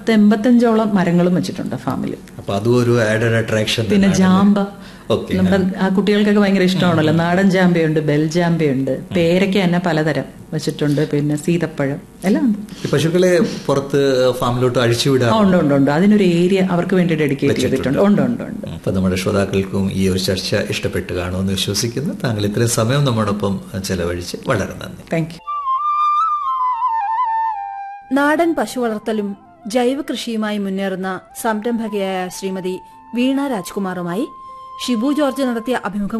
പത്ത് എൺപത്തഞ്ചോളം മരങ്ങളും വെച്ചിട്ടുണ്ട് ഫാമിൽ അപ്പൊ അതും ഒരു ആഡഡ് അട്രാക്ഷൻ പിന്നെ ജാമ്പ ഓക്കെ നമ്മുടെ ആ കുട്ടികൾക്കൊക്കെ ഭയങ്കര ഇഷ്ടമാണല്ലോ നാടൻ ജാമ്പയുണ്ട് ബെൽ ജാമ്പയുണ്ട് പേരയ്ക്ക തന്നെ പലതരം വെച്ചിട്ടുണ്ട് പിന്നെ സീതപ്പഴം എല്ലാം ഉണ്ട് ഈ പശുക്കളെ പുറത്ത് ഫാമിലോട്ട് ആ, അഴിച്ചുവിടാം ഉണ്ട് ഉണ്ട് ഉണ്ട് അതിനൊരു ഏരിയ അവർക്ക് വേണ്ടി ഡെഡിക്കേറ്റ് ചെയ്തിട്ടുണ്ട് ഉണ്ട് ഉണ്ട് ഉണ്ട് അപ്പൊ നമ്മുടെ ശ്രോതാക്കൾക്കും ഈ ഒരു ചർച്ച ഇഷ്ടപ്പെട്ട് കാണുമെന്ന് വിശ്വസിക്കുന്നു താങ്കൾ ഇത്രയും സമയം നമ്മോടൊപ്പം ചെലവഴിച്ച് വളരെ നന്ദി താങ്ക് യു നാടൻ പശു വളർത്തലും ജൈവ കൃഷിയുമായി മുന്നേറുന്ന സംരംഭകയായ ശ്രീമതി വീണ രാജ്കുമാറുമായി ഷിബു ജോർജ് നടത്തിയ അഭിമുഖം